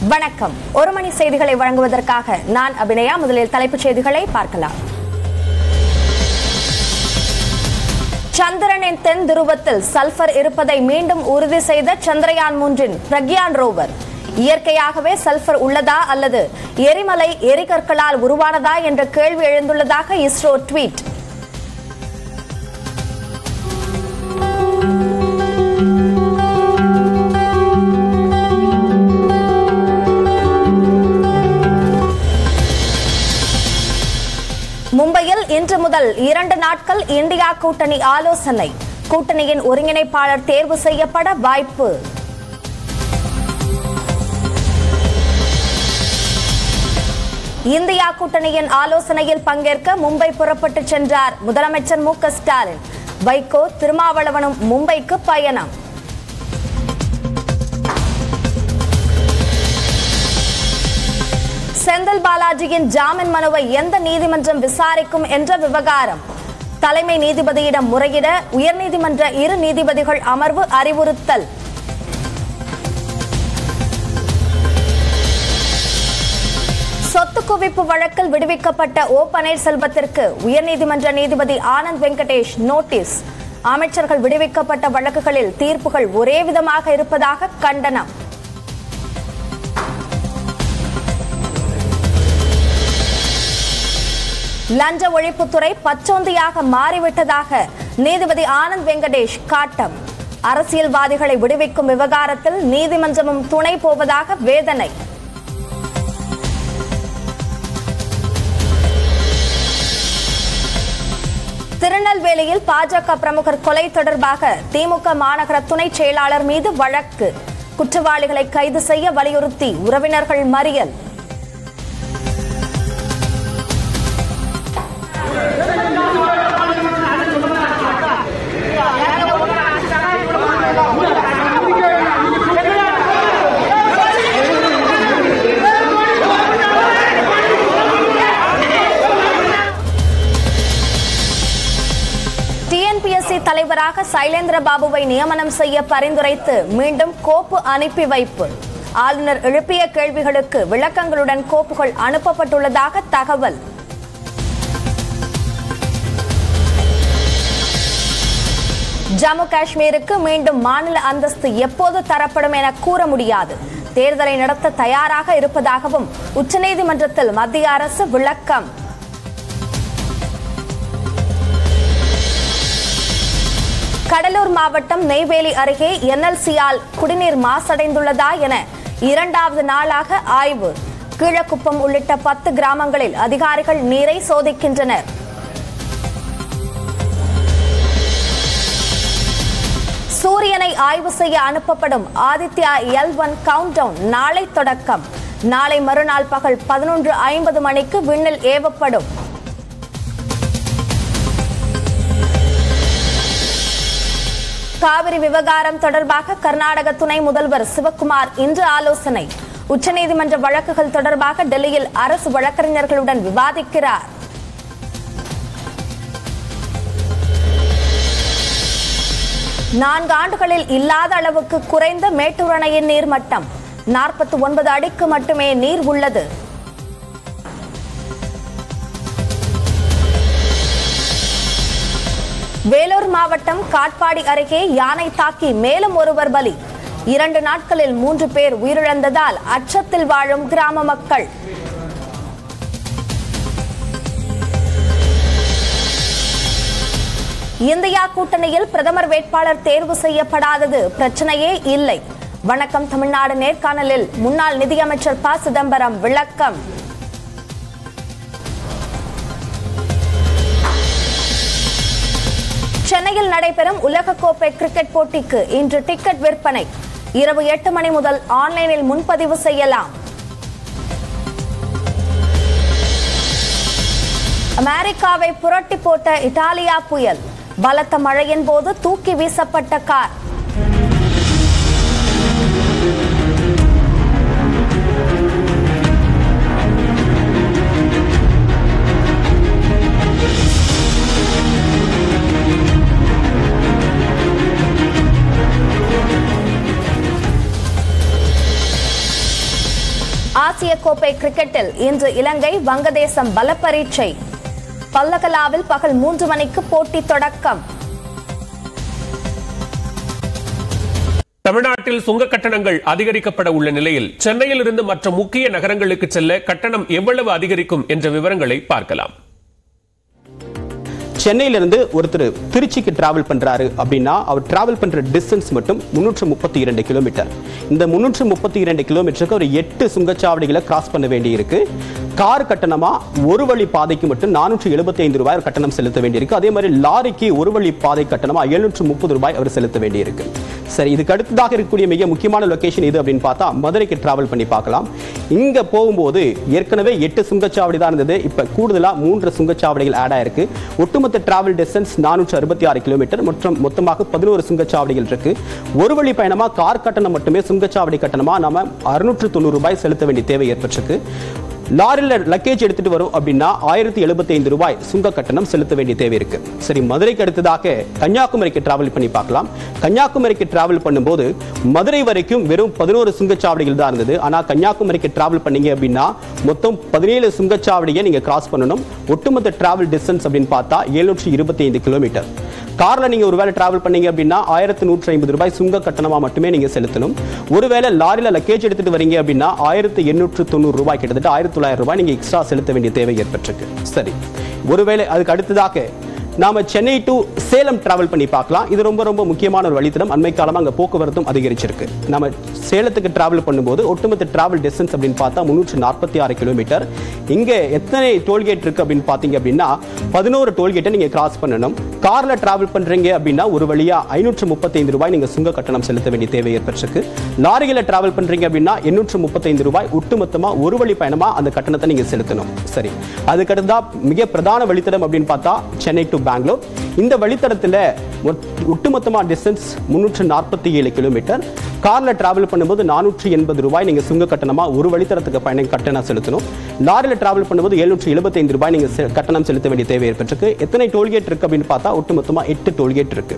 வணக்கம் ஒரு மணி செய்திகளை வழங்குவதற்காக நான் அபிநயா முதலில் தலைப்புச் செய்திகளை பார்க்கலாம் சந்திரனின் தென் துருவத்தில் சல்பர் இருப்பதை மீண்டும் உறுதி செய்த சந்திரயான் மூன்றின் பிரக்யான் ரோவர் இயற்கையாகவே சல்பர் உள்ளதா அல்லது எரிமலை எரிகற்களால் உருவானதா என்ற கேள்வி எழுந்துள்ளதாக இஸ்ரோ ட்வீட் மும்பையில் இன்று முதல் இரண்டு நாட்கள் இந்தியா கூட்டணி ஆலோசனை கூட்டணியின் ஒருங்கிணைப்பாளர் தேர்வு செய்யப்பட வாய்ப்பு இந்தியா கூட்டணியின் ஆலோசனையில் பங்கேற்க மும்பை புறப்பட்டுச் சென்றார் முதலமைச்சர் மு க ஸ்டாலின் வைகோ திருமாவளவனும் மும்பைக்கு பயணம் செந்தில் பாலாஜியின் ஜாமீன் மனுவை எந்த நீதிமன்றம் விசாரிக்கும் என்ற விவகாரம் தலைமை நீதிபதியிடம் முறையிட உயர்நீதிமன்ற இரு நீதிபதிகள் அமர்வு அறிவுறுத்தல் சொத்து குவிப்பு வழக்கில் விடுவிக்கப்பட்ட ஓ பன்னீர்செல்வத்திற்கு உயர்நீதிமன்ற நீதிபதி ஆனந்த் வெங்கடேஷ் நோட்டீஸ் அமைச்சர்கள் விடுவிக்கப்பட்ட வழக்குகளில் தீர்ப்புகள் ஒரே விதமாக இருப்பதாக கண்டனம் லஞ்ச ஒழிப்புத்துறை பச்சோந்தியாக மாறிவிட்டதாக நீதிபதி ஆனந்த் வெங்கடேஷ் காட்டம் அரசியல்வாதிகளை விடுவிக்கும் விவகாரத்தில் நீதிமன்றமும் துணை போவதாக வேதனை திருநெல்வேலியில் பாஜக பிரமுகர் கொலை தொடர்பாக திமுக மாநகர துணை செயலாளர் மீது வழக்கு குற்றவாளிகளை கைது செய்ய வலியுறுத்தி உறவினர்கள் மறியல் டிஎன்பிஎஸ்சி தலைவராக சைலேந்திர பாபுவை நியமனம் செய்ய பரிந்துரைத்து மீண்டும் கோப்பு அனுப்பி வைப்பு ஆளுநர் எழுப்பிய கேள்விகளுக்கு விளக்கங்களுடன் கோப்புகள் அனுப்பப்பட்டுள்ளதாக தகவல் ஜம்மு காஷ்மீருக்கு மீண்டும் மாநில அந்தஸ்து எப்போது தரப்படும் என கூற முடியாது தேர்தலை நடத்த தயாராக இருப்பதாகவும் உச்சநீதிமன்றத்தில் மத்திய அரசு விளக்கம் கடலூர் மாவட்டம் நெய்வேலி அருகே என்எல்சியால் குடிநீர் மாசடைந்துள்ளதா என இரண்டாவது நாளாக ஆய்வு கீழக்குப்பம் உள்ளிட்ட பத்து கிராமங்களில் அதிகாரிகள் நீரை சோதிக்கின்றனர் சூரியனை ஆய்வு செய்ய அனுப்பப்படும் Aditya L one countdown நாளை தொடக்கம் நாளை மறுநாள் பகல் பதினொன்று ஐம்பது மணிக்கு விண்ணில் ஏவப்படும் காவிரி விவகாரம் தொடர்பாக கர்நாடக துணை முதல்வர் சிவக்குமார் இன்று ஆலோசனை உச்சநீதிமன்ற வழக்குகள் தொடர்பாக டெல்லியில் அரசு வழக்கறிஞர்களுடன் விவாதிக்கிறார் நான்கு ஆண்டுகளில் இல்லாத அளவுக்கு குறைந்த மேட்டூர் அணையின் நீர்மட்டம் நாற்பத்தி ஒன்பது அடிக்கு மட்டுமே நீர் உள்ளது வேலூர் மாவட்டம் காட்பாடி அருகே யானை தாக்கி மேலும் ஒருவர் பலி இரண்டு நாட்களில் மூன்று பேர் உயிரிழந்ததால் அச்சத்தில் வாழும் கிராம மக்கள் இந்தியா கூட்டணியில் பிரதமர் வேட்பாளர் தேர்வு செய்யப்படாதது பிரச்சனையே இல்லை வணக்கம் தமிழ்நாடு நேர்காணலில் முன்னாள் நிதியமைச்சர் ப சிதம்பரம் விளக்கம் சென்னையில் நடைபெறும் உலகக்கோப்பை கிரிக்கெட் போட்டிக்கு இன்று டிக்கெட் விற்பனை இரவு எட்டு மணி முதல் ஆன்லைனில் முன்பதிவு செய்யலாம் அமெரிக்காவை புரட்டி போட்ட இத்தாலியா புயல் பலத்த மழையின் போது தூக்கி வீசப்பட்ட கார் ஆசிய கோப்பை கிரிக்கெட்டில் இன்று இலங்கை வங்கதேசம் பல பரீட்சை பல்லகலாவில் பகல் மூன்று மணிக்கு போட்டி தொடக்கம் தமிழ்நாட்டில் சுங்க கட்டணங்கள் அதிகரிக்கப்பட உள்ள நிலையில் சென்னையில் இருந்து மற்ற முக்கிய நகரங்களுக்கு செல்ல கட்டணம் எவ்வளவு அதிகரிக்கும் என்ற விவரங்களை பார்க்கலாம் சென்னையிலிருந்து ஒருத்தர் திருச்சிக்கு டிராவல் பண்றாரு அப்படின்னா அவர் டிராவல் பண்ற டிஸ்டன்ஸ் மட்டும் முன்னூற்று முப்பத்தி இரண்டு கிலோமீட்டர் இந்த முன்னூற்று முப்பத்தி இரண்டு கிலோமீட்டருக்கு ஒரு எட்டு சுங்கச்சாவடிகளை கிராஸ் பண்ண வேண்டியிருக்கு கார் கட்டணமா ஒரு வழி பாதைக்கு மட்டும் நானூற்று எழுபத்தி ஐந்து ரூபாய் கட்டணம் செலுத்த வேண்டியிருக்கு அதே மாதிரி லாரிக்கு ஒரு வழி பாதை கட்டணமா எழுநூற்று முப்பது ரூபாய் அவர் செலுத்த வேண்டியிருக்கு சரி இதுக்கு அடுத்ததாக இருக்கக்கூடிய மிக முக்கியமான லொகேஷன் இது அப்படின்னு பார்த்தா மதுரைக்கு டிராவல் பண்ணி பார்க்கலாம் இங்க போகும்போது ஏற்கனவே எட்டு சுங்கச்சாவடி தான் இருந்தது இப்ப கூடுதலா மூன்று சுங்கச்சாவடிகள் ஆட் ஆயிருக்கு ஒட்டுமொத்த டிராவல் டிஸ்டன்ஸ் நானூற்று அறுபத்தி ஆறு கிலோமீட்டர் மற்றும் மொத்தமாக பதினோரு சுங்கச்சாவடிகள் இருக்கு ஒரு வழி பயணமா கார் கட்டணம் மட்டுமே சுங்கச்சாவடி கட்டணமா நாம அறுநூற்று தொண்ணூறு ரூபாய் செலுத்த வேண்டிய தேவை ஏற்பட்டிருக்கு லாரியில் லக்கேஜ் எடுத்துட்டு வரும் அப்படின்னா ஆயிரத்தி எழுபத்தி ஐந்து ரூபாய் சுங்க கட்டணம் செலுத்த வேண்டிய தேவை இருக்கு சரி மதுரைக்கு அடுத்ததாக கன்னியாகுமரிக்கு டிராவல் பண்ணி பார்க்கலாம் கன்னியாகுமரிக்கு டிராவல் பண்ணும்போது மதுரை வரைக்கும் வெறும் பதினோரு சுங்கச்சாவடிகள் தான் இருந்தது ஆனா கன்னியாகுமரிக்கு டிராவல் பண்ணீங்க அப்படின்னா மொத்தம் பதினேழு சுங்கச்சாவடியை நீங்க கிராஸ் பண்ணணும் ஒட்டுமொத்த டிராவல் டிஸ்டன்ஸ் அப்படின்னு பார்த்தா எழுநூற்றி இருபத்தி ஐந்து கிலோமீட்டர் கார்ல நீங்க ஒருவேளை டிராவல் பண்ணீங்க அப்படின்னா ஆயிரத்தி நூற்றி ஐம்பது ரூபாய் சுங்க கட்டணமா மட்டுமே நீங்க செலுத்தணும் ஒருவேளை லாரில லக்கேஜ் எடுத்துட்டு வரீங்க அப்படின்னா ஆயிரத்தி எண்ணூற்று தொண்ணூறு ரூபாய் கிட்டத்தட்ட ஆயிரத்தி தொள்ளாயிரம் ரூபாய் நீங்க எக்ஸ்ட்ரா செலுத்த வேண்டிய தேவை ஏற்பட்டிருக்கு சரி ஒருவேளை அதுக்கு அடுத்ததாக நாம சென்னை டு சேலம் டிராவல் பண்ணி பார்க்கலாம் இது ரொம்ப ரொம்ப முக்கியமான ஒரு வழித்தடம் அண்மை காலமா அங்க போக்குவரத்தும் அதிகரிச்சிருக்கு நம்ம சேலத்துக்கு டிராவல் பண்ணும்போது ஒட்டுமொத்த டிராவல் டிஸ்டன்ஸ் அப்படின்னு பார்த்தா முன்னூற்று நாற்பத்தி ஆறு கிலோமீட்டர் இங்க எத்தனை டோல்கேட் இருக்கு அப்படின்னு பாத்தீங்க அப்படின்னா பதினோரு டோல்கேட்டை நீங்க கிராஸ் பண்ணணும் கார்ல டிராவல் பண்றீங்க அப்படின்னா ஒரு வழியா ஐநூற்று முப்பத்தைந்து ரூபாய் நீங்க சுங்க கட்டணம் செலுத்த வேண்டிய தேவை ஏற்பட்டிருக்கு லாரியில டிராவல் பண்றீங்க அப்படின்னா எண்ணூற்று முப்பத்தைந்து ரூபாய் ஒட்டுமொத்தமா ஒரு வழி பயணமா அந்த கட்டணத்தை நீங்க செலுத்தணும் சரி அதுக்கு அடுத்ததா மிக பிரதான வழித்தடம் அப்படின்னு பார்த்தா சென்னை டு பெங்களூர் இந்த வழித்தடத்துல ஒட்- ஒட்டுமொத்தமா டிஸ்டன்ஸ் முன்னூற்று நாற்பத்தி ஏழு கிலோமீட்டர் கார்ல டிராவல் பண்ணும்போது நானூற்றி எண்பது ரூபாய் நீங்க சுங்க கட்டணமா ஒரு வழித்தடத்துக்கு பயணம் கட்டணம் செலுத்தணும் லாரில டிராவல் பண்ணும்போது எழுநூற்றி எழுபத்தைந்து ரூபாய் நீங்க செ- கட்டணம் செலுத்த வேண்டிய தேவை ஏற்பட்டிருக்கு எத்தனை டோல்கேட் இருக்கு அப்படின்னு பார்த்தா ஒட்டுமொத்தமா எட்டு டோல்கேட் இருக்கு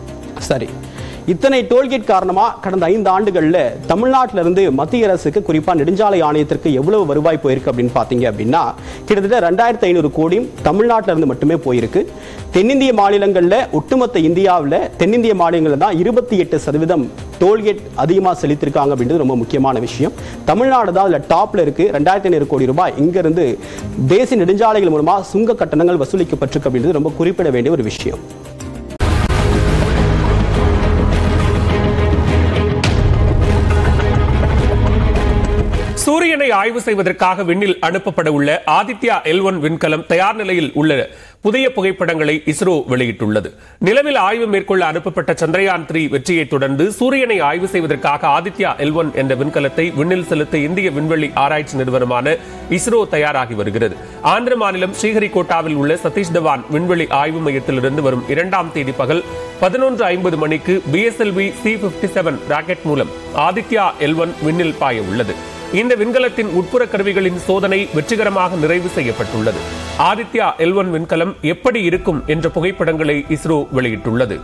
சரி இத்தனை டோல்கேட் காரணமா கடந்த ஐந்து ஆண்டுகள்ல தமிழ்நாட்டில இருந்து மத்திய அரசுக்கு குறிப்பா நெடுஞ்சாலை ஆணையத்திற்கு எவ்வளவு வருவாய் போயிருக்கு அப்படின்னு பாத்தீங்க அப்படின்னா கிட்டத்தட்ட ரெண்டாயிரத்தி ஐநூறு கோடியும் தமிழ்நாட்டில இருந்து மட்டுமே போயிருக்கு தென்னிந்திய மாநிலங்கள்ல ஒட்டுமொத்த இந்தியாவுல தென்னிந்திய மாநிலங்கள்ல தான் இருபத்தி எட்டு சதவீதம் டோல்கேட் அதிகமா செலுத்திருக்காங்க அப்படின்றது ரொம்ப முக்கியமான விஷயம் தமிழ்நாடு தான் அதுல டாப்ல இருக்கு ரெண்டாயிரத்தி ஐநூறு கோடி ரூபாய் இங்க இருந்து தேசிய நெடுஞ்சாலைகள் மூலமா சுங்க கட்டணங்கள் வசூலிக்கப்பட்டிருக்கு அப்படின்றது ரொம்ப குறிப்பிட வேண்டிய ஒரு விஷயம் சூரியனை ஆய்வு செய்வதற்காக விண்ணில் அனுப்பப்பட உள்ள ஆதித்யா எல் ஒன் விண்கலம் தயார் நிலையில் உள்ள புதிய புகைப்படங்களை இஸ்ரோ வெளியிட்டுள்ளது நிலவில் ஆய்வு மேற்கொள்ள அனுப்பப்பட்ட சந்திரயான் த்ரீ வெற்றியை தொடர்ந்து சூரியனை ஆய்வு செய்வதற்காக ஆதித்யா எல் ஒன் என்ற விண்கலத்தை விண்ணில் செலுத்த இந்திய விண்வெளி ஆராய்ச்சி நிறுவனமான இஸ்ரோ தயாராகி வருகிறது ஆந்திர மாநிலம் ஸ்ரீஹரிகோட்டாவில் உள்ள சதீஷ் தவான் விண்வெளி ஆய்வு மையத்திலிருந்து வரும் இரண்டாம் தேதி பகல் பதினொன்று ஐம்பது மணிக்கு PSLV C fifty seven rocket மூலம் ஆதித்யா எல் ஒன் விண்ணில் பாய உள்ளது இந்த விண்கலத்தின் உட்புற கருவிகளின் சோதனை வெற்றிகரமாக நிறைவு செய்யப்பட்டுள்ளது ஆதித்யா எல் ஒன் விண்கலம் எப்படி இருக்கும் என்ற புகைப்படங்களை இஸ்ரோ வெளியிட்டுள்ளது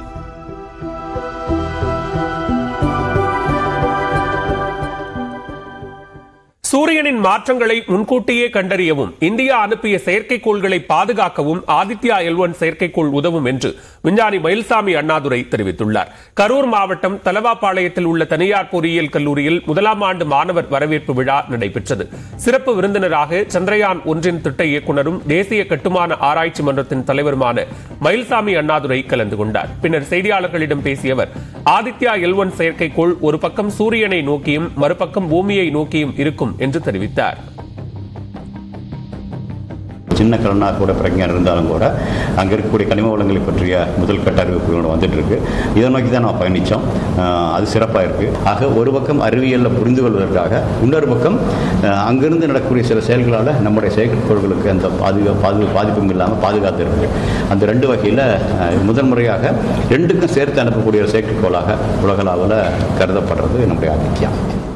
சூரியனின் மாற்றங்களை முன்கூட்டியே கண்டறியவும் இந்தியா அனுப்பிய செயற்கைக்கோள்களை பாதுகாக்கவும் ஆதித்யா எல் ஒன் செயற்கைக்கோள் உதவும் என்று விஞ்ஞானி மயில்சாமி அண்ணாதுரை தெரிவித்துள்ளார் கரூர் மாவட்டம் தலவாபாளையத்தில் உள்ள தனியார் பொறியியல் கல்லூரியில் முதலாம் ஆண்டு மாணவர் வரவேற்பு விழா நடைபெற்றது சிறப்பு விருந்தினராக சந்திரயான் ஒன்றின் திட்ட இயக்குனரும் தேசிய கட்டுமான ஆராய்ச்சி மன்றத்தின் தலைவருமான மயில்சாமி அண்ணாதுரை கலந்து கொண்டார் பின்னர் செய்தியாளர்களிடம் பேசிய அவர் ஆதித்யா எல் ஒன் செயற்கைக்கோள் ஒரு பக்கம் சூரியனை நோக்கியும் மறுபக்கம் பூமியை நோக்கியும் இருக்கும் என்று தெரிவித்தார் சின்ன கலனாக கூட பிரஞர் இருந்தாலும் கூட அங்கே இருக்கக்கூடிய கனிம வளங்களை பற்றிய முதல் கட்ட அறிவிப்புகள் வந்துட்டு இருக்கு இதை நோக்கி தான் நம்ம பயணித்தோம் அது சிறப்பாக இருக்கு ஆக ஒரு பக்கம் அறிவியலில் புரிந்து கொள்வதற்காக இன்னொரு பக்கம் அஹ், அங்கிருந்து நடக்கக்கூடிய சில செயல்களால் நம்முடைய செயற்கைக்கோள்களுக்கு அந்த பாதுகா பாது பாதிப்பும் இல்லாமல் பாதுகாத்து இருக்கு அந்த ரெண்டு வகையில் முதன் முறையாக ரெண்டுக்கும் சேர்த்து அனுப்பக்கூடிய ஒரு செயற்கைக்கோளாக உலகளாவில் கருதப்படுறது நம்முடைய ஆதித்யா